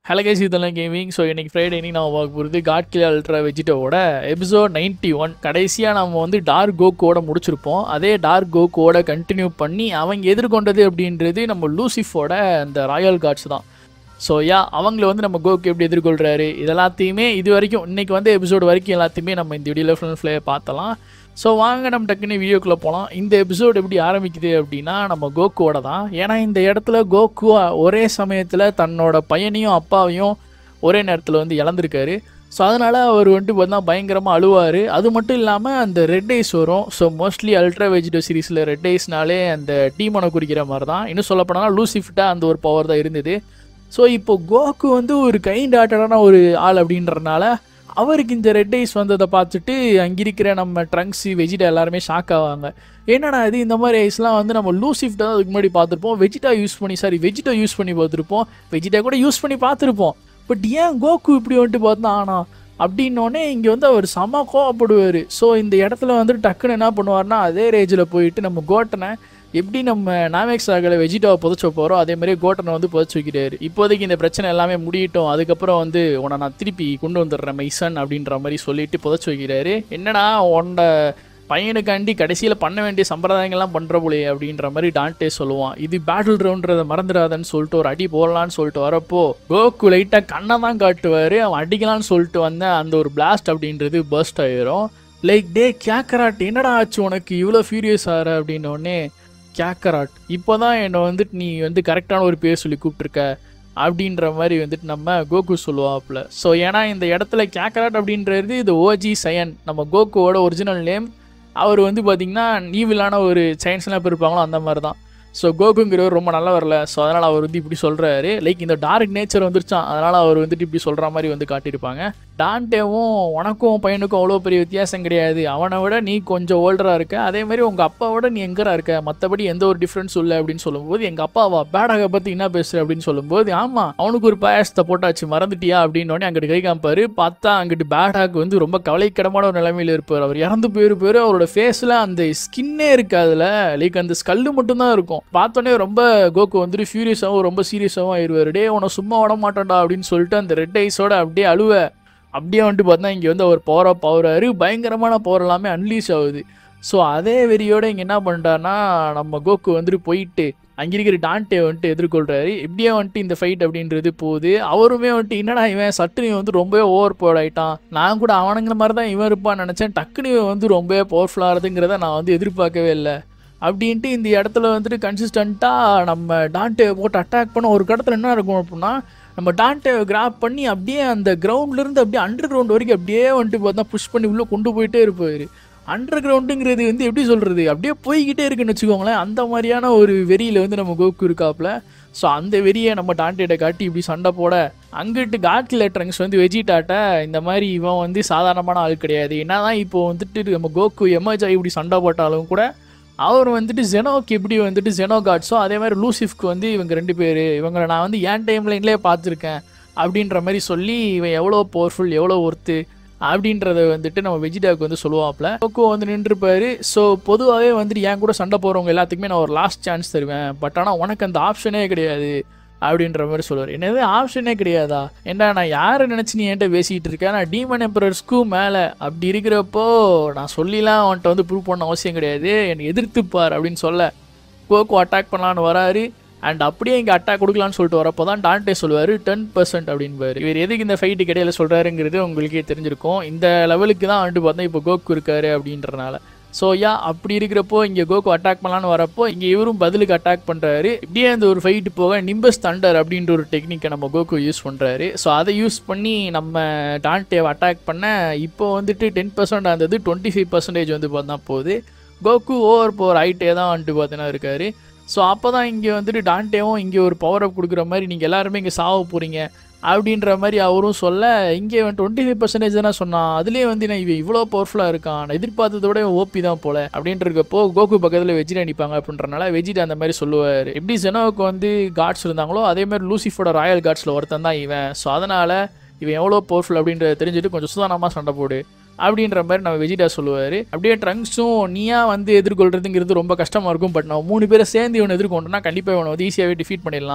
hello guys இதெல்லாம் gaming so இன்னைக்கு Friday இன்னைக்கு நம்ம பார்க்க போகிறது காட் கில் அல்ட்ரா வெஜிடோவோட எபிசோட் நைன்ட்டி ஒன் கடைசியாக நம்ம வந்து டார்க் கோக்கோட முடிச்சிருப்போம் அதே டார்க் கோக்கோட கண்டினியூ பண்ணி அவங்க எதிர்கொண்டது அப்படின்றது நம்ம லூசிஃபோட அந்த ராயல் காட்ஸ் தான் ஸோ யா அவங்கள வந்து நம்ம கோக்கு எப்படி எதிர்கொள்கிறாரு இதெல்லாத்தையுமே இது வரைக்கும் இன்னைக்கு வந்து எபிசோடு வரைக்கும் எல்லாத்தையுமே நம்ம இந்த வீடியோவில் ஃபுல் ஃப்ளே பார்த்தலாம் ஸோ வாங்க நம்ம டக்குன்னு வீடியோக்குள்ளே போகலாம் இந்த எபிசோடு எப்படி ஆரம்பிக்குது அப்படின்னா நம்ம கோக்குவோட தான் ஏன்னா இந்த இடத்துல கோகு ஒரே சமயத்தில் தன்னோட பையனையும் அப்பாவையும் ஒரே நேரத்தில் வந்து இழந்திருக்காரு ஸோ அதனால் அவர் வந்துட்டு பார்த்தா பயங்கரமாக அழுவார் அது மட்டும் இல்லாமல் அந்த ரெட் ஐஸ் வரும் ஸோ மோஸ்ட்லி அல்ட்ரா வெஜிடோ சீரிஸில் ரெட் ஐஸ்னாலே அந்த டீமனை குறிக்கிற மாதிரி தான் இன்னும் சொல்லப்போனால் லூசிஃப்டாக அந்த ஒரு பவர் தான் இருந்தது ஸோ இப்போ கோக்கு வந்து ஒரு கைண்ட் ஆட்டடான ஒரு ஆள் அப்படின்றனால அவருக்கு இந்த ரெட் ஐஸ் வந்ததை பார்த்துட்டு அங்கே இருக்கிற நம்ம ட்ரங்க்ஸ் வெஜிடா எல்லாருமே ஷாக் ஆவாங்க என்னடா இது இந்த மாதிரி ஐஸ்லாம் வந்து நம்ம லூசிஃப்ட் தான் அதுக்கு முன்னாடி பார்த்துருப்போம் வெஜிடா யூஸ் பண்ணி சாரி வெஜிடா யூஸ் பண்ணி பார்த்துருப்போம் வெஜிடா கூட யூஸ் பண்ணி பார்த்துருப்போம் பட் ஏன் கோகு இப்படி வந்துட்டு பார்த்தா ஆனா அப்படின்னோடனே இங்கே வந்து அவர் செம கோவப்படுவார் ஸோ இந்த இடத்துல வந்துட்டு டக்குன்னு என்ன பண்ணுவார்னா அதே ரேஜில் போயிட்டு நம்ம கோட்டனை எப்படி நம்ம நாமேக்ஸ் ஆகலை வெஜிடாவை புதைச்ச போகிறோம் அதே மாதிரி கோட்டனை வந்து புதைச்சி வைக்கிறாரு இப்போதைக்கு இந்த பிரச்சனை எல்லாமே முடியட்டும் அதுக்கப்புறம் வந்து உன்னை நான் திருப்பி கொண்டு வந்துடுறேன் மைசன் அப்படின்ற மாதிரி சொல்லிட்டு புதைச்சி வைக்கிறாரு என்னடா உன்னோட பையனுக்காண்டி கடைசியில் பண்ண வேண்டிய சம்பிரதாயங்கள்லாம் பண்ணுற போலே அப்படின்ற மாதிரி டான்டே சொல்லுவான் இது பேட்டில் ரவுண்ட்றதை மறந்துடாதன்னு சொல்லிட்டு ஒரு அடி போடலான்னு சொல்லிட்டு வரப்போ கோக்கு லைட்டாக கண்ணை தான் காட்டுவார் அவன் அடிக்கலான்னு சொல்லிட்டு வந்த அந்த ஒரு பிளாஸ்ட் அப்படின்றது பர்ஸ்ட் ஆயிரும் லைக் டே கேக்கராட் என்னடா ஆச்சு உனக்கு இவ்வளோ ஃபியூரியஸ் ஆகிற அப்படின்னோடனே கேக்கராட் இப்போ தான் என்னை வந்துட்டு நீ வந்து கரெக்டான ஒரு பேர் சொல்லி கூப்பிட்ருக்க அப்படின்ற மாதிரி வந்துட்டு நம்ம கோகு சொல்லுவாப்புல ஸோ ஏன்னா இந்த இடத்துல கேக்கராட் அப்படின்றது இது ஓஜி சயன் நம்ம கோகுவோட ஒரிஜினல் நேம் அவர் வந்து பார்த்திங்கன்னா ஈவிலான ஒரு சயின்ஸ்லாம் இருப்பாங்களோ அந்த மாதிரி தான் ஸோ கோகுங்கிறவர் ரொம்ப நல்லா வரல ஸோ அதனால் அவர் வந்து இப்படி சொல்கிறாரு லைக் இந்த டார்க் நேச்சர் வந்துருச்சான் அதனால் அவர் வந்துட்டு இப்படி சொல்கிற மாதிரி வந்து காட்டியிருப்பாங்க டான்டேவும் உனக்கும் பையனுக்கும் அவ்வளோ பெரிய வித்தியாசம் கிடையாது அவனை விட நீ கொஞ்சம் ஓல்டராக இருக்க அதே மாதிரி உங்கள் அப்பாவோட நீ எங்கரா இருக்க மற்றபடி எந்த ஒரு டிஃப்ரென்ஸ் இல்லை அப்படின்னு சொல்லும்போது எங்கள் அப்பாவா பேடாக பற்றி என்ன பேசுகிற அப்படின்னு சொல்லும்போது ஆமாம் அவனுக்கு ஒரு பாயசத்தை போட்டாச்சு மறந்துட்டியா அப்படின்னோடனே அங்கிட்டு கை காமிப்பார் பார்த்தா அங்கிட்டு பேடாக் வந்து ரொம்ப கவலைக்கிடமான ஒரு நிலைமையில் இருப்பார் அவர் இறந்து போயிருப்பார் அவரோட ஃபேஸில் அந்த ஸ்கின்னே இருக்காதுல லைக் அந்த ஸ்கல்லு மட்டும்தான் இருக்கும் பார்த்தோன்னே ரொம்ப கோகு வந்துட்டு ஃபியூரியஸாகவும் ரொம்ப சீரியஸாகவும் ஆயிடுவார் டே உன சும்மா விட மாட்டேன்டா அப்படின்னு சொல்லிட்டு அந்த ரெட் ஐஸோட அப்படியே அழுவ அப்படியே வந்துட்டு பார்த்தா இங்கே வந்து அவர் பவராக பவராரு பயங்கரமான பவர் எல்லாமே அன்லீஸ் ஆகுது ஸோ அதே வெறியோட இங்கே என்ன பண்ணிட்டாருன்னா நம்ம கோகு வந்துட்டு போயிட்டு அங்கே இருக்கிற டான்டே வந்துட்டு எதிர்கொள்கிறாரு இப்படியே வந்துட்டு இந்த ஃபைட் அப்படின்றது போகுது அவருமே வந்துட்டு என்னடா இவன் சட்டுனி வந்து ரொம்பவே ஓவர் பவர் ஆகிட்டான் நான் கூட அவனுங்கிற மாதிரி தான் இவன் இருப்பான்னு நினச்சேன் டக்குனு இவன் வந்து ரொம்பவே பவர்ஃபுல்லாகிறதுங்கிறத நான் வந்து எதிர்பார்க்கவே இல்லை அப்படின்ட்டு இந்த இடத்துல வந்துட்டு கன்சிஸ்டண்ட்டாக நம்ம டான்டே போட்டு அட்டாக் பண்ண ஒரு இடத்துல என்ன இருக்கும் அப்படின்னா நம்ம டான்டே கிராப் பண்ணி அப்படியே அந்த கிரவுண்ட்லேருந்து அப்படியே அண்டர் கிரவுண்ட் வரைக்கும் அப்படியே வந்துட்டு பார்த்தா புஷ் பண்ணி உள்ளே கொண்டு போயிட்டே இருப்பார் அண்டர் கிரவுண்டுங்கிறது வந்து எப்படி சொல்கிறது அப்படியே போய்கிட்டே இருக்குன்னு வச்சுக்கோங்களேன் அந்த மாதிரியான ஒரு வெறியில் வந்து நம்ம கோக்கு இருக்காப்புல ஸோ அந்த வெறியை நம்ம டான்டேட்டை காட்டி இப்படி சண்டை போட அங்கிட்டு காட்கில் ட்ரங்க்ஸ் வந்து வெஜிடாட்ட இந்த மாதிரி இவன் வந்து சாதாரணமான ஆள் கிடையாது என்னதான் இப்போ வந்துட்டு நம்ம கோக்கு எமர்ஜ் ஆகி இப்படி சண்டை போட்டாலும் கூட அவர் வந்துட்டு ஜெனோக்கு எப்படி வந்துட்டு ஜெனோ காட்ஸோ அதே மாதிரி லூசிஃப்க்கு வந்து இவங்க ரெண்டு பேர் இவங்களை நான் வந்து ஏன் டைம் லைன்லேயே பார்த்துருக்கேன் அப்படின்ற மாதிரி சொல்லி இவன் எவ்வளோ பவர்ஃபுல் எவ்வளோ ஒர்த்து அப்படின்றத வந்துட்டு நம்ம வெஜிடாவுக்கு வந்து சொல்லுவாப்ல கோகோ வந்து நின்றுப்பாரு ஸோ பொதுவாகவே வந்துட்டு என் கூட சண்டை போகிறவங்க எல்லாத்துக்குமே நான் ஒரு லாஸ்ட் சான்ஸ் தருவேன் பட் ஆனால் உனக்கு அந்த ஆப்ஷனே கிடையாது அப்படின்ற மாதிரி சொல்லுவார் என்னது ஆப்ஷனே கிடையாதா ஏண்டா நான் யாரை நினச்சி நீ என்கிட்ட பேசிகிட்டு இருக்கேன் நான் டீமன் எம்பரர்ஸ்க்கும் மேலே அப்படி இருக்கிறப்போ நான் சொல்லிலாம் அவன்கிட்ட வந்து ப்ரூவ் பண்ண அவசியம் கிடையாது என்னை எதிர்த்துப்பார் அப்படின்னு சொல்ல கோகோ அட்டாக் பண்ணலான்னு வராரு அண்ட் அப்படியே இங்கே அட்டாக் கொடுக்கலான்னு சொல்லிட்டு வரப்போ தான் டான்டே சொல்லுவார் டென் பர்சன்ட் அப்படின்பாரு இவர் எதுக்கு இந்த ஃபைட்டு கிடையில சொல்கிறாருங்கிறது உங்களுக்கே தெரிஞ்சிருக்கும் இந்த லெவலுக்கு தான் வந்துட்டு பார்த்தா இப்போ கோக்கு இருக்காரு அப்படின்றனால ஸோ யா அப்படி இருக்கிறப்போ இங்கே கோகு அட்டாக் பண்ணலான்னு வரப்போ இங்கே இவரும் பதிலுக்கு அட்டாக் பண்ணுறாரு இப்படியே அந்த ஒரு ஃபைட்டு போக நிம்பஸ் தண்டர் அப்படின்ற ஒரு டெக்னிக்கை நம்ம கோகு யூஸ் பண்ணுறாரு ஸோ அதை யூஸ் பண்ணி நம்ம டான்டேவை அட்டாக் பண்ண இப்போ வந்துட்டு டென் பர்சன்ட் இருந்தது டுவெண்ட்டி ஃபைவ் பர்சன்டேஜ் வந்து பார்த்தா போகுது கோகு ஓவர் பவர் ஆகிட்டே தான் வந்துட்டு பார்த்தீங்கன்னா இருக்காரு ஸோ அப்போ தான் இங்கே வந்துட்டு டான்டேவும் இங்கே ஒரு பவர் அப் கொடுக்குற மாதிரி நீங்கள் எல்லாருமே இங்கே சாவ போகிறீங்க அப்படின்ற மாதிரி அவரும் சொல்ல இங்கே டுவெண்ட்டி ஃபைவ் பர்சன்டேஜ் தானே சொன்னான் அதுலேயே வந்து நான் இவன் இவ்வளோ பவர்ஃபுல்லாக இருக்கான் நான் எதிர்பார்த்ததை விட ஓபி தான் போல அப்படின்ட்டு இருக்கப்போ கோகு பக்கத்தில் வெஜிடா நிற்பாங்க அப்படின்றனால வெஜிடா அந்த மாதிரி சொல்லுவார் எப்படி ஜெனோவுக்கு வந்து காட்ஸ் இருந்தாங்களோ அதே மாதிரி லூசிஃபோட ராயல் காட்ஸில் ஒருத்தன் தான் இவன் ஸோ அதனால் இவன் எவ்வளோ பவர்ஃபுல் அப்படின்றத தெரிஞ்சுட்டு கொஞ்சம் சுதானமாக சண்டை போடு அப்படின்ற மாதிரி நம்ம வெஜிடா சொல்லுவார் அப்படியே ட்ரங்க்ஸும் நீயா வந்து எதிர்கொள்றதுங்கிறது ரொம்ப கஷ்டமாக இருக்கும் பட் நம்ம மூணு பேரை சேர்ந்து இவனை எதிர்கொண்டோம்னா கண்டிப்பாக இவனை வந்து ஈஸியாகவே டிஃபீட் பண்ணிடலாம்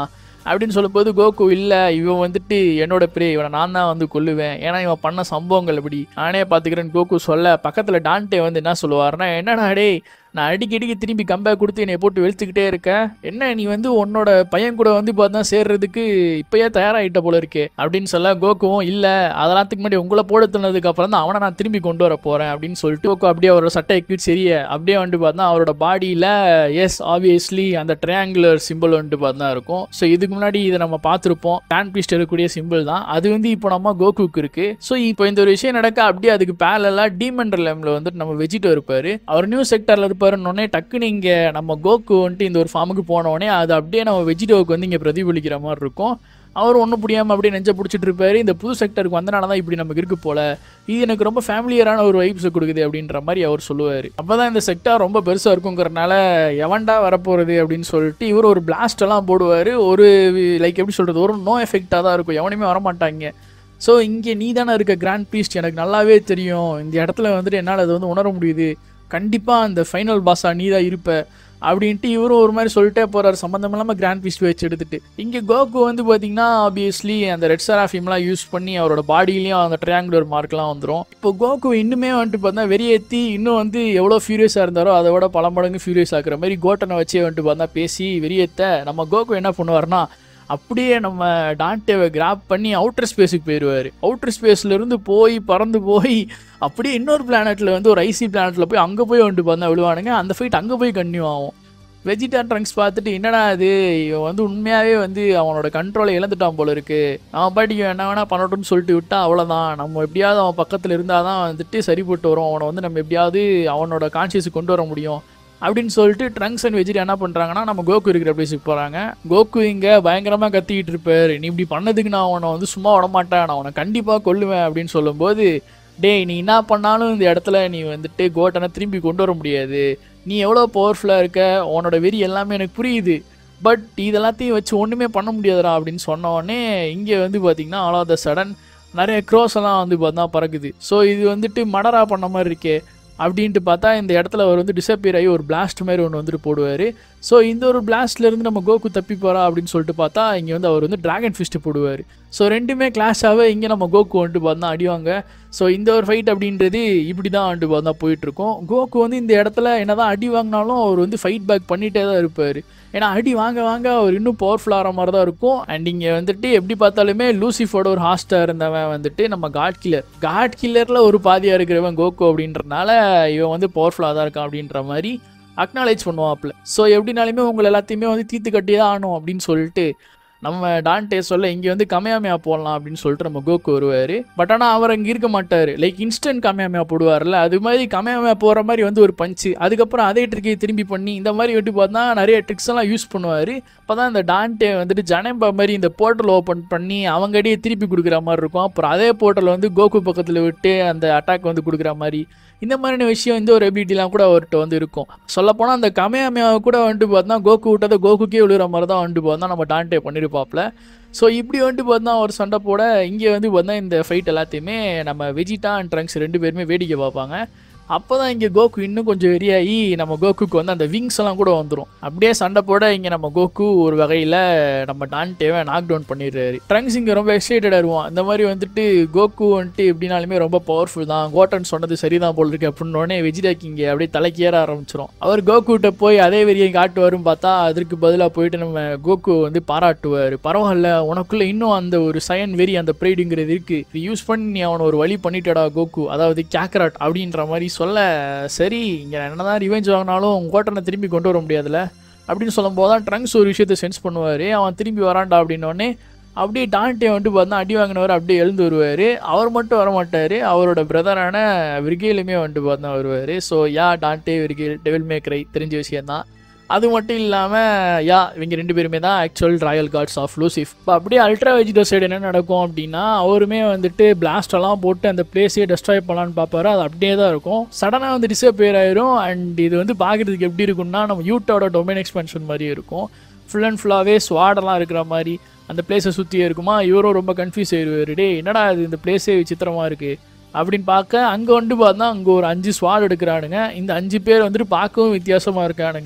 அப்படின்னு சொல்லும்போது கோகு இல்லை இவன் வந்துட்டு என்னோட பிரே இவனை நான் தான் வந்து கொல்லுவேன் ஏன்னா இவன் பண்ண சம்பவங்கள் எப்படி நானே பார்த்துக்கிறேன்னு கோகு சொல்ல பக்கத்தில் டான்டே வந்து என்ன சொல்லுவார்னா என்னடா டேய் நான் அடிக்கடிக்கு திரும்பி கம்பேக் கொடுத்து என்னை போட்டு வெளுத்துக்கிட்டே இருக்கேன் என்ன நீ வந்து உன்னோட பையன் கூட வந்து பார்த்தா சேர்றதுக்கு இப்பயே தயாராகிட்ட போல இருக்கே அப்படின்னு சொல்ல கோகுவும் இல்லை அதெல்லாத்துக்கு முன்னாடி உங்களை போட தந்ததுக்கு அப்புறம் தான் அவனை நான் திரும்பி கொண்டு வர போறேன் அப்படின்னு சொல்லிட்டு கோகு அப்படியே அவரோட சட்டை கிட் சரிய அப்படியே வந்து பார்த்தா அவரோட பாடியில் எஸ் ஆப்வியஸ்லி அந்த ட்ரையாங்குலர் சிம்பிள் வந்துட்டு பார்த்தா இருக்கும் ஸோ இதுக்கு முன்னாடி இதை நம்ம பார்த்துருப்போம் டேன் பீஸ்ட் இருக்கக்கூடிய சிம்பிள் தான் அது வந்து இப்போ நம்ம கோகுக்கு இருக்கு ஸோ இப்போ இந்த ஒரு விஷயம் நடக்க அப்படியே அதுக்கு பேரலாக டீமண்டர் லேம்ல வந்துட்டு நம்ம வெஜிட்டோ இருப்பாரு அவர் நியூ செக்டர்ல இருப்பாருன்னொடனே டக்குன்னு இங்க நம்ம கோகு வந்துட்டு இந்த ஒரு ஃபார்முக்கு போனோடனே அது அப்படியே நம்ம வெஜிடோவுக்கு வந்து இங்க பிரதிபலிக்கிற மாதிரி இருக்கும் அவர் ஒன்றும் புரியாமல் அப்படியே நெஞ்ச பிடிச்சிட்டு இருப்பாரு இந்த புது செக்டருக்கு வந்தனால தான் இப்படி நமக்கு இருக்கு போல இது எனக்கு ரொம்ப ஃபேமிலியரான ஒரு வைப்ஸை கொடுக்குது அப்படின்ற மாதிரி அவர் சொல்லுவார் அப்போ தான் இந்த செக்டார் ரொம்ப பெருசாக இருக்குங்கிறனால எவன்டா வரப்போகிறது அப்படின்னு சொல்லிட்டு இவர் ஒரு blast எல்லாம் போடுவார் ஒரு லைக் எப்படி சொல்கிறது ஒரு நோ எஃபெக்டாக தான் இருக்கும் எவனையுமே வரமாட்டாங்க ஸோ இங்கே நீ தானே இருக்க கிராண்ட் பீஸ்ட் எனக்கு நல்லாவே தெரியும் இந்த இடத்துல வந்துட்டு என்னால் அதை வந்து உணர முடியுது கண்டிப்பாக அந்த ஃபைனல் பாஸா நீ தான் இருப்ப அப்படின்ட்டு இவரும் ஒரு மாதிரி சொல்லிட்டே போறாரு சம்மந்தம் இல்லாமல் கிராண்ட் பீஸ்ட் வச்சு எடுத்துட்டு இங்கே கோகு வந்து பார்த்தீங்கன்னா ஆப்வியஸ்லி அந்த ரெட் செராஃபிம்லாம் யூஸ் பண்ணி அவரோட பாடியிலையும் அந்த ட்ரையாங்குலர் மார்க்லாம் வந்துடும் இப்போ கோகு இன்னுமே வந்துட்டு பார்த்தா வெறியேற்றி இன்னும் வந்து எவ்வளோ ஃபியூரியஸாக இருந்தாரோ அதை விட பல மடங்கு ஃபியூரியஸ் ஆக்குற மாதிரி கோட்டனை வச்சே வந்துட்டு பார்த்தா பேசி வெறியேத்த நம்ம கோகு என்ன பண்ணுவார்னா அப்படியே நம்ம டான்டேவை கிராப் பண்ணி அவுட்டர் ஸ்பேஸுக்கு போயிடுவார் அவுட்டர் ஸ்பேஸ்ல இருந்து போய் பறந்து போய் அப்படியே இன்னொரு பிளானெட்ல வந்து ஒரு ஐசி பிளானெட்ல போய் அங்கே போய் வந்துட்டு பார்த்தா விழுவானுங்க அந்த ஃபைட் அங்கே போய் கன்டினியூ ஆகும் வெஜிடா ட்ரங்க்ஸ் பார்த்துட்டு என்னடா இது இவன் வந்து உண்மையாகவே வந்து அவனோட கண்ட்ரோலை இழந்துட்டான் போல இருக்கு அவன் பாட்டிக்கு என்ன வேணா பண்ணட்டும்னு சொல்லிட்டு விட்டா அவ்வளோதான் நம்ம எப்படியாவது அவன் பக்கத்தில் இருந்தால் தான் வந்துட்டு சரிப்பட்டு வரும் அவனை வந்து நம்ம எப்படியாவது அவனோட கான்சியஸ் கொண்டு வர முடியும் அப்படின்னு சொல்லிட்டு ட்ரங்க்ஸ் அண்ட் வெஜிட் என்ன பண்ணுறாங்கன்னா நம்ம கோகு இருக்கிற பிளேஸுக்கு போகிறாங்க கோகு இங்கே பயங்கரமாக கத்திக்கிட்டு இருப்பார் நீ இப்படி பண்ணதுக்கு நான் அவனை வந்து சும்மா விட மாட்டேன் நான் அவனை கண்டிப்பாக கொல்லுவேன் அப்படின்னு சொல்லும்போது டேய் நீ என்ன பண்ணாலும் இந்த இடத்துல நீ வந்துட்டு கோட்டனை திரும்பி கொண்டு வர முடியாது நீ எவ்வளோ பவர்ஃபுல்லாக இருக்க உன்னோட வெறி எல்லாமே எனக்கு புரியுது பட் இதெல்லாத்தையும் வச்சு ஒன்றுமே பண்ண முடியாதுடா அப்படின்னு சொன்ன உடனே இங்கே வந்து பார்த்தீங்கன்னா ஆல் ஆஃப் த சடன் நிறைய க்ரோஸ் எல்லாம் வந்து பார்த்தா பறக்குது ஸோ இது வந்துட்டு மடரா பண்ண மாதிரி இருக்கே அப்படின்ட்டு பார்த்தா இந்த இடத்துல அவர் வந்து டிசப்பியர் ஆகி ஒரு பிளாஸ்ட் மாதிரி ஒன்று வந்துட்டு போடுவார் ஸோ இந்த ஒரு blastல இருந்து நம்ம கோகு தப்பி போகிறா அப்படின்னு சொல்லிட்டு பார்த்தா இங்கே வந்து அவர் வந்து டிராகன் ஃபிஸ்ட் போடுவார் ஸோ ரெண்டுமே கிளாஷாகவே இங்கே நம்ம கோகு வந்துட்டு பார்த்தா அடிவாங்க ஸோ இந்த ஒரு ஃபைட் அப்படின்றது இப்படி தான் வந்துட்டு பார்த்தா போயிட்டுருக்கோம் கோகு வந்து இந்த இடத்துல என்னதான் அடி வாங்கினாலும் அவர் வந்து ஃபைட் பேக் பண்ணிகிட்டே தான் இருப்பார் ஏன்னா அடி வாங்க வாங்க அவர் இன்னும் பவர்ஃபுல் ஆகிற மாதிரி தான் இருக்கும் அண்ட் இங்கே வந்துட்டு எப்படி பார்த்தாலுமே லூசிஃபோட ஒரு ஹாஸ்டாக இருந்தவன் வந்துட்டு நம்ம காட் கில்லர் காட் கில்லரில் ஒரு பாதியாக இருக்கிறவன் கோகு அப்படின்றனால இவன் வந்து பவர்ஃபுல்லாக தான் இருக்கான் அப்படின்ற மாதிரி அக்னாலேஜ் பண்ணுவாப்ல ஸோ எப்படினாலுமே உங்களை எல்லாத்தையுமே வந்து தீர்த்து கட்டி தான் ஆகணும் அப்படின்னு சொல்லிட்டு நம்ம டான்டே சொல்ல இங்கே வந்து கமையாமையா போடலாம் அப்படின்னு சொல்லிட்டு நம்ம கோக்கு வருவார் பட் ஆனால் அவர் அங்கே இருக்க மாட்டார் லைக் இன்ஸ்டன்ட் கமையாமையா போடுவார்ல அது மாதிரி கமையாமையா போகிற மாதிரி வந்து ஒரு பஞ்சு அதுக்கப்புறம் அதே ட்ரிக்கை திரும்பி பண்ணி இந்த மாதிரி வந்து பார்த்தா நிறைய ட்ரிக்ஸ் எல்லாம் யூஸ் பண்ணுவார் அப்போ தான் இந்த டான்டே வந்துட்டு ஜனம்பா மாதிரி இந்த போர்ட்டல் ஓப்பன் பண்ணி அவங்க அடியே திருப்பி கொடுக்குற மாதிரி இருக்கும் அப்புறம் அதே போர்ட்டல் வந்து கோகு பக்கத்தில் விட்டு அந்த அட்டாக் வந்து கொடுக்குற மாதிரி இந்த மாதிரியான விஷயம் இந்த ஒரு எபிலிட்டிலாம் கூட அவர்கிட்ட வந்து இருக்கும் சொல்லப்போனால் அந்த கமையாமையாவை கூட வந்துட்டு பார்த்தா கோகு விட்டதை கோகுக்கே விழுகிற மாதிரி தான் வந்துட்டு பார்த்தா நம்ம டான்டே பண்ணியிருப்பாப்ல ஸோ இப்படி வந்துட்டு பார்த்தா ஒரு சண்டை போட இங்கே வந்து பார்த்தா இந்த ஃபைட் எல்லாத்தையுமே நம்ம வெஜிடா அண்ட் ட்ரங்க்ஸ் ரெண்டு பேருமே வேடிக்கை பார்ப்பாங்க அப்போ தான் இங்கே கோகு இன்னும் கொஞ்சம் வெறியாகி நம்ம கோகுக்கு வந்து அந்த விங்ஸ் எல்லாம் கூட வந்துடும் அப்படியே சண்டை போட இங்கே நம்ம கோகு ஒரு வகையில் நம்ம டான்டேவை நாக் டவுன் பண்ணிடுறாரு ட்ரங்க்ஸ் இங்கே ரொம்ப எக்ஸைட்டடாக இருவான் இந்த மாதிரி வந்துட்டு கோகு வந்துட்டு எப்படினாலுமே ரொம்ப பவர்ஃபுல் தான் கோட்டன் சொன்னது சரிதான் போல் இருக்கு அப்படின்னோடனே வெஜிடாக்கு இங்கே அப்படியே தலைக்கேற ஆரம்பிச்சிடும் அவர் கோகுகிட்ட போய் அதே வெறியை காட்டுவாருன்னு பார்த்தா அதற்கு பதிலாக போயிட்டு நம்ம கோகு வந்து பாராட்டுவார் பரவாயில்ல உனக்குள்ள இன்னும் அந்த ஒரு சயன் வெறி அந்த ப்ரைடுங்கிறது இருக்கு இது யூஸ் பண்ணி நீ அவனை ஒரு வழி பண்ணிட்டடா கோகு அதாவது கேக்கராட் அப்படின்ற மாதிரி சொல்ல சரி இங்கே என்னதான் ரிவெஞ்ச் வாங்கினாலும் உன் கோட்டனை திரும்பி கொண்டு வர முடியாதுல்ல அப்படின்னு சொல்லும்போது தான் ட்ரங்க்ஸ் ஒரு விஷயத்தை சென்ஸ் பண்ணுவார் அவன் திரும்பி வரான்டா அப்படின்னோடனே அப்படியே டான்டே வந்துட்டு பார்த்தா அடி வாங்கினவர் அப்படியே எழுந்து வருவார் அவர் மட்டும் வர மாட்டார் அவரோட பிரதரான விர்கேலுமே வந்துட்டு பார்த்தா வருவார் so yeah Dante Virgil devil மேக்கரை தெரிஞ்ச விஷயந்தான் அது மட்டும் இல்லாமல் யா இவங்க ரெண்டு பேருமே தான் ஆக்சுவல் ராயல் கார்ட்ஸ் ஆஃப் லூசிஃப் இப்போ அப்படியே அல்ட்ரா வெஜிடோ சைடு என்ன நடக்கும் அப்படின்னா அவருமே வந்துட்டு blast எல்லாம் போட்டு அந்த பிளேஸையே டெஸ்ட்ராய் பண்ணலான்னு பார்ப்பாரு அது அப்படியே தான் இருக்கும் சடனாக வந்து டிசப்பியர் ஆயிரும் அண்ட் இது வந்து பார்க்குறதுக்கு எப்படி இருக்கும்னா நம்ம யூட்டோட டொமைன் எக்ஸ்பென்ஷன் மாதிரி இருக்கும் ஃபுல் அண்ட் ஃபுல்லாகவே ஸ்வாடெல்லாம் இருக்கிற மாதிரி அந்த பிளேஸை சுற்றியே இருக்குமா இவரும் ரொம்ப கன்ஃபியூஸ் ஆயிடுவார் டே என்னடா இது இந்த பிளேஸே விசித்திரமாக இருக்குது அப்படின்னு பார்க்க அங்கே வந்து பார்த்தா அங்கே ஒரு அஞ்சு ஸ்வாட் எடுக்கிறானுங்க இந்த அஞ்சு பேர் வந்துட்டு பார்க்கவும் வித்தியாசமாக இருக்கானுங்க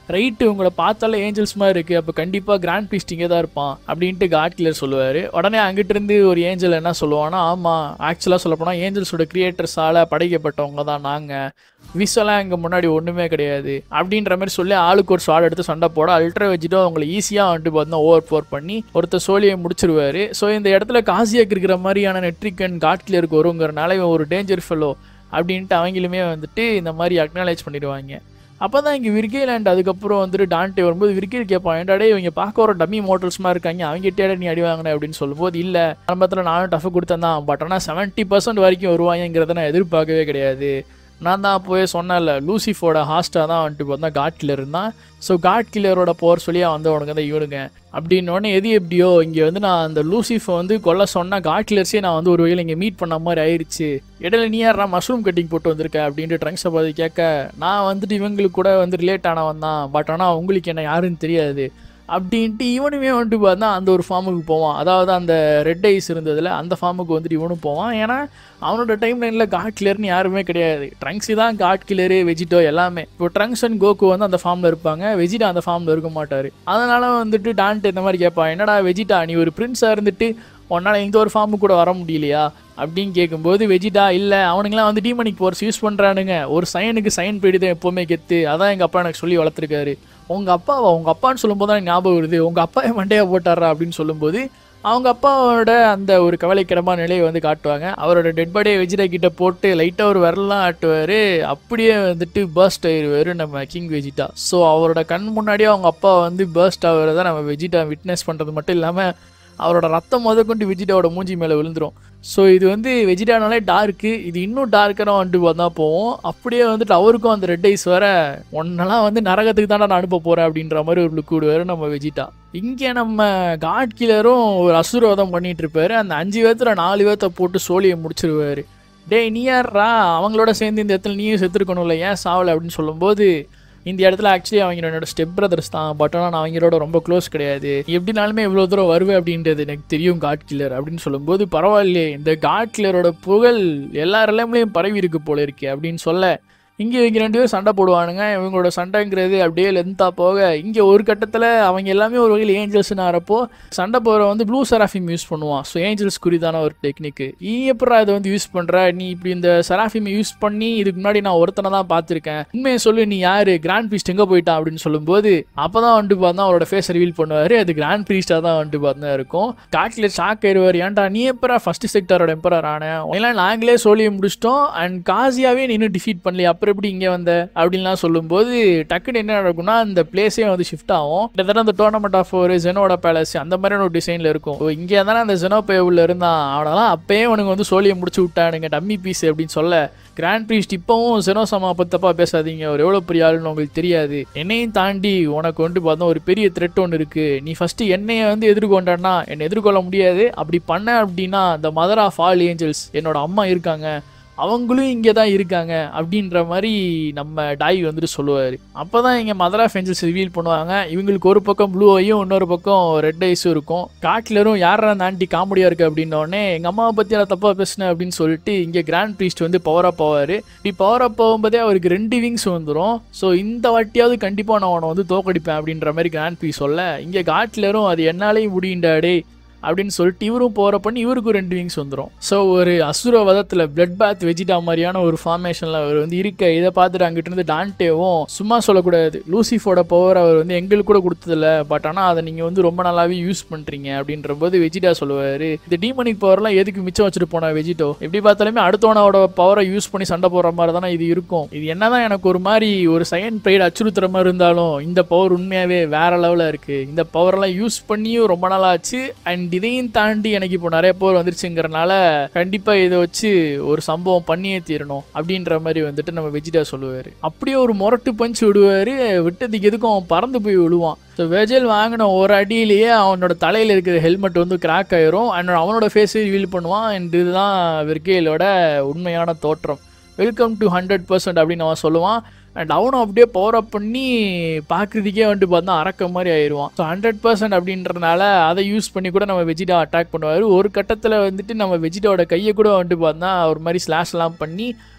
ரைட்டு உங்களை பார்த்தாலே ஏஞ்சல்ஸ் மாதிரி இருக்கு அப்போ கண்டிப்பாக கிராண்ட் பீஸ்ட் இங்கே தான் இருப்பான் அப்படின்ட்டு காட் கிளியர் சொல்லுவார் உடனே அங்கிட்டு இருந்து ஒரு ஏஞ்சல் என்ன சொல்லுவான்னா ஆமாம் ஆக்சுவலாக சொல்ல போனால் ஏஞ்சல்ஸோட கிரியேட்டர்ஸால் படைக்கப்பட்டவங்க தான் நாங்கள் விசெல்லாம் இங்கே முன்னாடி ஒன்றுமே கிடையாது அப்படின்ற மாதிரி சொல்லி ஆளுக்கு ஒரு ஸ்வாட் எடுத்து சண்டை போட அல்ட்ரா வச்சுட்டு அவங்களை ஈஸியாக வந்துட்டு பார்த்தா ஓவர் ஃபோர் பண்ணி ஒருத்தர் சோழியை முடிச்சிருவாரு ஸோ இந்த இடத்துல காசியாக்கு இருக்கிற மாதிரியான நெட்ரிக்கன் காட் கிளியருக்கு வருங்கிறனால இவன் ஒரு டேஞ்சர் ஃபெல்லோ அப்படின்ட்டு அவங்களுமே வந்துட்டு இந்த மாதிரி அக்னாலேஜ் பண்ணிடுவாங்க அப்போ தான் இங்கே விர்கேல் அண்ட் அதுக்கப்புறம் வந்துட்டு டான்டே வரும்போது விர்கேல் கேட்பான் ஏன்டாடே இவங்க பார்க்க ஒரு டம்மி மோட்டல்ஸ்மா இருக்காங்க அவங்க கிட்டே நீ அடி வாங்கின அப்படின்னு சொல்லும்போது இல்லை ஆரம்பத்தில் நானும் டஃப் கொடுத்தேன் தான் பட் ஆனால் செவன்ட்டி பர்சன்ட் வரைக்கும் வருவாங்கிறத நான் எதிர்பார்க்கவே கிடையாது நான் தான் அப்போவே சொன்னேன்ல லூசிஃபோட ஹாஸ்டா தான் வந்துட்டு பார்த்தா காட் கில்லர் இருந்தான் ஸோ காட் கில்லரோட போர் சொல்லியா வந்தவனுங்க தான் இவனுங்க அப்படின்னோடனே எது எப்படியோ இங்கே வந்து நான் அந்த லூசிஃபை வந்து கொல்ல சொன்னால் காட் கில்லர்ஸே நான் வந்து ஒரு வகையில் இங்கே மீட் பண்ண மாதிரி ஆயிடுச்சு இடையில நீ யாரா மஷ்ரூம் கட்டிங் போட்டு வந்திருக்க அப்படின்ட்டு ட்ரங்க்ஸை பார்த்து கேட்க நான் வந்துட்டு இவங்களுக்கு கூட வந்து ரிலேட் ஆனவன் தான் பட் ஆனால் உங்களுக்கு என்ன யாருன்னு தெரியாது அப்படின்ட்டு இவனுமே வந்துட்டு பார்த்தா அந்த ஒரு ஃபார்முக்கு போவான் அதாவது அந்த ரெட் ஐஸ் இருந்ததில் அந்த ஃபார்முக்கு வந்துட்டு இவனும் போவான் ஏன்னா அவனோட டைம் லைனில் காட் கிளியர்னு யாருமே கிடையாது ட்ரங்க்ஸி தான் காட் கிளியரு வெஜிட்டோ எல்லாமே இப்போ ட்ரங்க்ஸ் அண்ட் கோகு வந்து அந்த ஃபார்மில் இருப்பாங்க வெஜிட்டா அந்த ஃபார்மில் இருக்க மாட்டார் அதனால வந்துட்டு டான்ட்டு இந்த மாதிரி கேட்பான் என்னடா வெஜிட்டா நீ ஒரு பிரின்ஸாக இருந்துட்டு உன்னால் எந்த ஒரு ஃபார்முக்கு கூட வர முடியலையா அப்படின்னு கேட்கும்போது வெஜிட்டா இல்லை அவனுங்களாம் வந்து டீமனிக் போர்ஸ் யூஸ் பண்ணுறானுங்க ஒரு சைனுக்கு சைன் போயிட்டு எப்போவுமே கெத்து அதான் எங்கள் அப்பா எனக்கு சொல்லி வளர்த்துருக்காரு உங்கள் அப்பாவா உங்கள் அப்பான்னு சொல்லும்போது தான் எனக்கு ஞாபகம் வருது உங்கள் அப்பா என் மண்டையா போட்டாரா அப்படின்னு சொல்லும்போது அவங்க அப்பாவோட அந்த ஒரு கவலைக்கிடமான நிலையை வந்து காட்டுவாங்க அவரோட டெட் பாடியை வெஜிடா கிட்ட போட்டு லைட்டாக ஒரு விரலாம் ஆட்டுவார் அப்படியே வந்துட்டு பர்ஸ்ட் ஆயிடுவார் நம்ம கிங் வெஜிட்டா ஸோ அவரோட கண் முன்னாடியே அவங்க அப்பா வந்து பர்ஸ்ட் ஆகிறத நம்ம வெஜிட்டா விட்னஸ் பண்ணுறது மட்டும் இல்லாமல் அவரோட ரத்தம் முத கொண்டு வெஜிடாவோட மூஞ்சி மேலே விழுந்துரும் ஸோ இது வந்து வெஜிடானாலே டார்க்கு இது இன்னும் டார்க்கராக வந்துட்டு வந்தா போவோம் அப்படியே வந்துட்டு அவருக்கும் அந்த ரெட் ஐஸ் வர ஒன்னெல்லாம் வந்து நரகத்துக்கு தானே நான் அனுப்ப போகிறேன் அப்படின்ற மாதிரி ஒரு லுக் விடுவார் நம்ம வெஜிட்டா இங்கே நம்ம காட் கில்லரும் ஒரு அசுரவாதம் பண்ணிட்டு இருப்பாரு அந்த அஞ்சு பேர்த்துல நாலு பேர்த்த போட்டு சோழியை முடிச்சிருவாரு டேய் நீ யார்ரா அவங்களோட சேர்ந்து இந்த இடத்துல நீயும் செத்துருக்கணும்ல ஏன் சாவலை அப்படின்னு சொல்லும்போது இந்த இடத்துல ஆக்சுவலி அவங்க என்னோட ஸ்டெப் பிரதர்ஸ் தான் பட் ஆனால் நான் அவங்களோட ரொம்ப க்ளோஸ் கிடையாது எப்படினாலுமே இவ்வளோ தூரம் வருவேன் அப்படின்றது எனக்கு தெரியும் காட் கில்லர் அப்படின்னு சொல்லும்போது பரவாயில்லையே இந்த காட் கில்லரோட புகழ் எல்லா நிலைமையிலையும் பரவி இருக்கு போல இருக்கே அப்படின்னு சொல்ல இங்கே இவங்க ரெண்டு பேரும் சண்டை போடுவானுங்க இவங்களோட சண்டைங்கிறது அப்படியே லென்த்தாக போக இங்கே ஒரு கட்டத்தில் அவங்க எல்லாமே ஒரு வகையில் ஏஞ்சல்ஸ்னு ஆறப்போ சண்டை போகிற வந்து ப்ளூ செராஃபிம் யூஸ் பண்ணுவான் ஸோ ஏஞ்சல்ஸ் குறிதான ஒரு டெக்னிக்கு நீ எப்படா இதை வந்து யூஸ் பண்ணுற நீ இப்படி இந்த செராஃபிம் யூஸ் பண்ணி இதுக்கு முன்னாடி நான் ஒருத்தனை தான் பார்த்துருக்கேன் உண்மையை சொல்லு நீ யாரு கிராண்ட் பீஸ்ட் எங்கே போயிட்டான் அப்படின்னு சொல்லும்போது அப்போ தான் வந்துட்டு பார்த்தா அவரோட ஃபேஸ் ரிவீல் பண்ணுவார் அது கிராண்ட் ப்ரீஸ்டாக தான் வந்துட்டு பார்த்தா இருக்கும் காட்டில் ஷாக் ஆயிடுவார் ஏன்டா நீ எப்பரா ஃபர்ஸ்ட் செக்டரோட எம்பரர் ஆனேன் எல்லாம் நாங்களே சோழியை முடிச்சிட்டோம் அண்ட் காசியாவே நீ இன்னும் டிஃபீட் பண்ணலையே அப்புறம் எப்படி இங்கே வந்த அப்படின்லாம் சொல்லும்போது டக்குன்னு என்ன நடக்கும்னா அந்த பிளேஸே வந்து ஷிஃப்ட் ஆகும் கிட்டத்தட்ட அந்த டோர்னமெண்ட் ஆஃப் ஒரு ஜெனோட பேலஸ் அந்த மாதிரியான ஒரு டிசைனில் இருக்கும் இங்கே தானே அந்த ஜெனோ பே உள்ள இருந்தான் அவனெல்லாம் அப்பயே அவனுக்கு வந்து சோழியை முடிச்சு விட்டானுங்க டம்மி பீஸ் அப்படின்னு சொல்ல கிராண்ட் ப்ரீஸ்ட் இப்போவும் செனோசமா பத்தப்பா பேசாதீங்க அவர் எவ்வளோ பெரிய ஆளுன்னு உங்களுக்கு தெரியாது என்னையும் தாண்டி உனக்கு வந்து பார்த்தா ஒரு பெரிய த்ரெட் ஒன்று இருக்கு நீ ஃபர்ஸ்ட் என்னைய வந்து எதிர்கொண்டான்னா என்னை எதிர்கொள்ள முடியாது அப்படி பண்ண அப்படின்னா இந்த மதர் ஆஃப் ஆல் ஏஞ்சல்ஸ் என்னோட அம்மா இருக்காங்க அவங்களும் இங்கே தான் இருக்காங்க அப்படின்ற மாதிரி நம்ம டாய் வந்துட்டு சொல்லுவார் அப்போ தான் இங்கே மதர் ஆஃப் ஏஞ்சல்ஸ் ரிவீல் பண்ணுவாங்க இவங்களுக்கு ஒரு பக்கம் ப்ளூ ஐயும் இன்னொரு பக்கம் ரெட் ஐஸும் இருக்கும் காட்லரும் யாரா அந்த ஆண்டி காமெடியாக இருக்குது அப்படின்னோடனே எங்கள் அம்மாவை பற்றி நான் தப்பாக பேசினேன் அப்படின்னு சொல்லிட்டு இங்கே கிராண்ட் ப்ரீஸ்ட் வந்து பவர் அப் ஆவார் இப்படி பவர் அப் ஆகும்போதே அவருக்கு ரெண்டு விங்ஸ் வந்துடும் ஸோ இந்த வாட்டியாவது கண்டிப்பாக நான் அவனை வந்து தோக்கடிப்பேன் அப்படின்ற மாதிரி கிராண்ட் ப்ரீஸ் சொல்ல இங்கே காட்லரும் அது என்னாலேயும் முடியுண்டாடே அப்படின்னு சொல்லிட்டு இவரும் போகிற பண்ணி இவருக்கும் ரெண்டு விங்ஸ் வந்துடும் ஸோ ஒரு அசுர வதத்தில் பிளட் பாத் வெஜிடா மாதிரியான ஒரு ஃபார்மேஷனில் அவர் வந்து இருக்க இதை பார்த்துட்டு அங்கிட்டு இருந்து டான்டேவும் சும்மா சொல்லக்கூடாது லூசிஃபோட பவர் அவர் வந்து எங்களுக்கு கூட கொடுத்ததில்ல பட் ஆனால் அதை நீங்கள் வந்து ரொம்ப நல்லாவே யூஸ் பண்ணுறீங்க அப்படின்ற போது வெஜிடா சொல்லுவார் இந்த டீமனிக் பவர்லாம் எதுக்கு மிச்சம் வச்சுட்டு போனா வெஜிடோ எப்படி பார்த்தாலுமே அடுத்தவனோட பவரை யூஸ் பண்ணி சண்டை போடுற மாதிரி தானே இது இருக்கும் இது என்னதான் எனக்கு ஒரு மாதிரி ஒரு சயன் பிரைட் அச்சுறுத்துற மாதிரி இருந்தாலும் இந்த பவர் உண்மையாகவே வேற லெவலில் இருக்குது இந்த பவரெல்லாம் யூஸ் பண்ணியும் ரொம்ப நாள் ஆச்சு அண்ட் இதையும் தாண்டி எனக்கு இப்போ நிறைய பவர் வந்துருச்சுங்கிறனால கண்டிப்பாக இதை வச்சு ஒரு சம்பவம் பண்ணியே தீரணும் அப்படின்ற மாதிரி வந்துட்டு நம்ம வெஜிடா சொல்லுவார் அப்படியே ஒரு முரட்டு பஞ்சு விடுவார் விட்டதுக்கு எதுக்கும் அவன் பறந்து போய் விழுவான் ஸோ வெஜல் வாங்கின ஒரு அடியிலேயே அவனோட தலையில் இருக்கிற ஹெல்மெட் வந்து கிராக் ஆயிரும் அண்ட் அவனோட ஃபேஸை ரிவீல் பண்ணுவான் அண்ட் இதுதான் வெர்கேலோட உண்மையான தோற்றம் வெல்கம் டு ஹண்ட்ரட் பர்சன்ட் அப்படின்னு அவன் சொல்லுவான் அண்ட் அவனும் அப்படியே பவர் அப் பண்ணி பார்க்குறதுக்கே வந்துட்டு பார்த்தா அறக்க மாதிரி ஆயிடுவான் ஸோ ஹண்ட்ரட் பர்சன்ட் அப்படின்றனால அதை யூஸ் பண்ணி கூட நம்ம வெஜிடா அட்டாக் பண்ணுவார் ஒரு கட்டத்தில் வந்துட்டு நம்ம வெஜிடாவோட கையை கூட வந்துட்டு பார்த்தா ஒரு மாதிரி ஸ்லாஷ்லாம் பண்ணி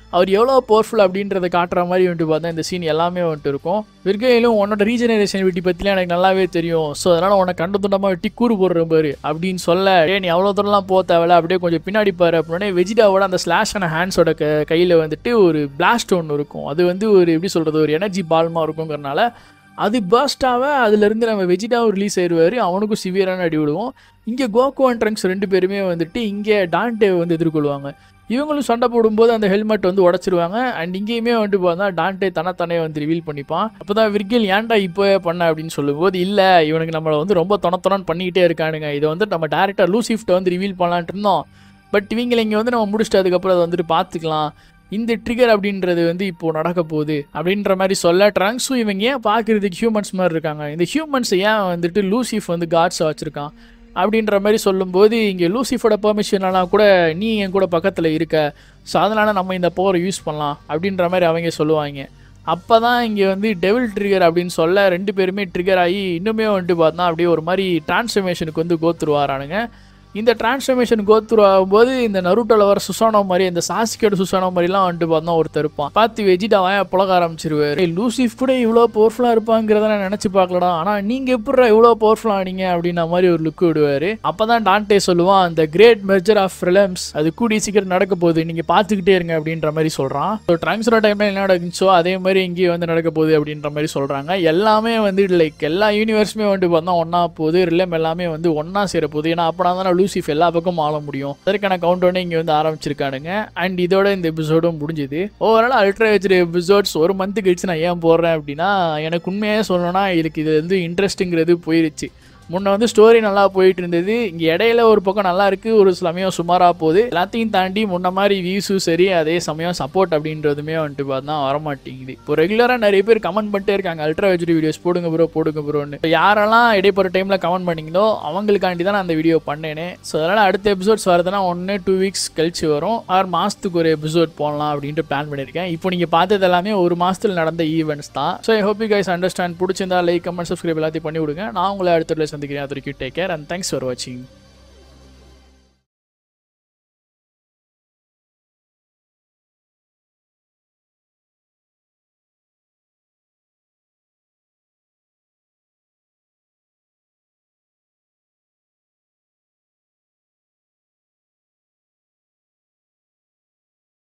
அவர் எவ்வளோ பவர்ஃபுல் அப்படின்றத காட்டுற மாதிரி வந்துட்டு பார்த்தா இந்த சீன் எல்லாமே வந்துட்டு இருக்கும் விர்கையிலும் உன்னோட ரீஜெனரேஷன் வெட்டி பற்றிலாம் எனக்கு நல்லாவே தெரியும் ஸோ அதனால் உன்னை கண்டு துண்டமாக வெட்டி கூறு போடுறேன் பாரு அப்படின்னு சொல்ல ஏ நீ அவ்வளோ தூரம்லாம் போக தேவையில்ல அப்படியே கொஞ்சம் பின்னாடி பாரு அப்படின்னே வெஜிடாவோட அந்த ஸ்லாஷ் ஆன ஹேண்ட்ஸோட க கையில் வந்துட்டு ஒரு பிளாஸ்ட் ஒன்று இருக்கும் அது வந்து ஒரு எப்படி சொல்கிறது ஒரு எனர்ஜி பால்மா இருக்குங்கிறனால அது பர்ஸ்டாக அதுலேருந்து நம்ம வெஜிடாவும் ரிலீஸ் ஆயிடுவார் அவனுக்கும் சிவியரான அடி விடுவோம் இங்கே கோகோ அண்ட் ட்ரங்க்ஸ் ரெண்டு பேருமே வந்துட்டு இங்கே டான்டே வந்து எதிர்கொள்வாங்க இவங்களும் சண்டை போடும்போது அந்த ஹெல்மெட் வந்து உடச்சிருவாங்க அண்ட் இங்கேயுமே வந்துட்டு பார்த்தா டான்டே தனத்தானே வந்து ரிவீல் பண்ணிப்பான் அப்போ தான் விர்கில் ஏன்டா இப்போ பண்ண அப்படின்னு சொல்லும்போது இல்லை இவனுக்கு நம்மளை வந்து ரொம்ப தொணத்தொணன்னு பண்ணிக்கிட்டே இருக்கானுங்க இதை வந்து நம்ம டேரக்டர் லூசிஃப்ட்டை வந்து ரிவீல் பண்ணலான்ட்டு இருந்தோம் பட் இவங்களை இங்கே வந்து நம்ம முடிச்சுட்டு அதுக்கப்புறம் அதை வந்துட்டு பார்த்துக்கலாம் இந்த ட்ரிகர் அப்படின்றது வந்து இப்போ நடக்க போகுது அப்படின்ற மாதிரி சொல்ல ட்ரங்க்ஸும் இவங்க ஏன் பார்க்குறதுக்கு ஹியூமன்ஸ் மாதிரி இருக்காங்க இந்த ஹியூமன்ஸ் ஏன் வந்துட்டு லூசிஃப் வந்து காட்ஸை வச்சுருக்கான் அப்படின்ற மாதிரி சொல்லும்போது இங்கே லூசிஃபோட பெர்மிஷன்லாம் கூட நீ என் கூட பக்கத்தில் இருக்க ஸோ அதனால் நம்ம இந்த பவரை யூஸ் பண்ணலாம் அப்படின்ற மாதிரி அவங்க சொல்லுவாங்க அப்போ தான் இங்கே வந்து டெவில் ட்ரிகர் அப்படின்னு சொல்ல ரெண்டு பேருமே ட்ரிகர் ஆகி இன்னுமே வந்துட்டு பார்த்தா அப்படியே ஒரு மாதிரி டிரான்ஸ்ஃபர்மேஷனுக்கு வந்து கோத்துருவாரானுங்க இந்த டிரான்ஸ்ஃபர்மேஷன் கோத்ரூ ஆகும்போது இந்த நருட்டோல வர சுசானோ மாதிரி இந்த சாசிக்கோட சுசானோ மாதிரிலாம் வந்துட்டு பார்த்தா ஒருத்தர் இருப்பான் பார்த்து வெஜிடாவன் புழக ஆரம்பிச்சிருவாரு லூசிஃப் கூட இவ்வளோ பவர்ஃபுல்லாக இருப்பாங்கிறத நான் நினச்சி பார்க்கலடா ஆனால் நீங்கள் எப்படி இவ்வளோ பவர்ஃபுல்லாக ஆனீங்க அப்படின்ன மாதிரி ஒரு லுக் விடுவார் அப்போ தான் டான்டே சொல்லுவான் அந்த கிரேட் மெர்ஜர் ஆஃப் ஃபிலிம்ஸ் அது கூடி சீக்கிரம் நடக்க போகுது நீங்கள் பார்த்துக்கிட்டே இருங்க அப்படின்ற மாதிரி சொல்கிறான் ஸோ ட்ரான்ஸ்ஃபர் டைமில் என்ன நடந்துச்சோ அதே மாதிரி இங்கேயும் வந்து நடக்க போகுது அப்படின்ற மாதிரி சொல்கிறாங்க எல்லாமே வந்து லைக் எல்லா யூனிவர்ஸுமே வந்துட்டு பார்த்தா ஒன்றா போகுது ரிலம் எல்லாமே வந்து ஒன்றா சேர போகுது ஏன்னா அப்போனா தானே லூசிஃப் எல்லா பக்கமும் ஆள முடியும் அதற்கான கவுண்ட் ஒன்று இங்கே வந்து ஆரம்பிச்சிருக்கானுங்க அண்ட் இதோட இந்த எபிசோடும் முடிஞ்சுது ஓவரால் அல்ட்ரா வச்சிரு எபிசோட்ஸ் ஒரு மந்த் கழிச்சு நான் ஏன் போடுறேன் அப்படின்னா எனக்கு உண்மையாக சொல்லணும்னா இதுக்கு இது வந்து இன்ட்ரெஸ்ட்டுங்கிறது போயிருச்சு முன்ன வந்து ஸ்டோரி நல்லா போயிட்டு இருந்தது இங்கே இடையில ஒரு பக்கம் நல்லா இருக்கு ஒரு சமயம் சுமாராக போகுது எல்லாத்தையும் தாண்டி முன்ன மாதிரி வியூஸும் சரி அதே சமயம் சப்போர்ட் அப்படின்றதுமே வந்துட்டு பார்த்தா வரமாட்டேங்குது இப்போ ரெகுலராக நிறைய பேர் கமெண்ட் பண்ணிட்டே இருக்காங்க அல்ட்ரா வெஜ்ரி வீடியோஸ் போடுங்க ப்ரோ போடுங்க ப்ரோன்னு இப்போ யாரெல்லாம் இடைப்பட்ட டைமில் கமெண்ட் பண்ணீங்களோ அவங்களுக்காண்டி தான் நான் அந்த வீடியோ பண்ணேனே ஸோ அதனால் அடுத்த எபிசோட்ஸ் வரதுனா ஒன்று டூ வீக்ஸ் கழிச்சு வரும் ஆறு மாதத்துக்கு ஒரு எபிசோட் போடலாம் அப்படின்ட்டு பிளான் பண்ணியிருக்கேன் இப்போ நீங்கள் பார்த்தது எல்லாமே ஒரு மாதத்தில் நடந்த ஈவெண்ட்ஸ் தான் so I hope you guys understand பிடிச்சிருந்தா லைக் கமெண்ட் சப்ஸ்கிரைப் எல்லாத்தையும் பண்ணி விடுங்க நான் உங்களை அடுத்த வீடியோல சந்திக்கிறேன் அது வரைக்கும் take care and thanks for வாட்சிங்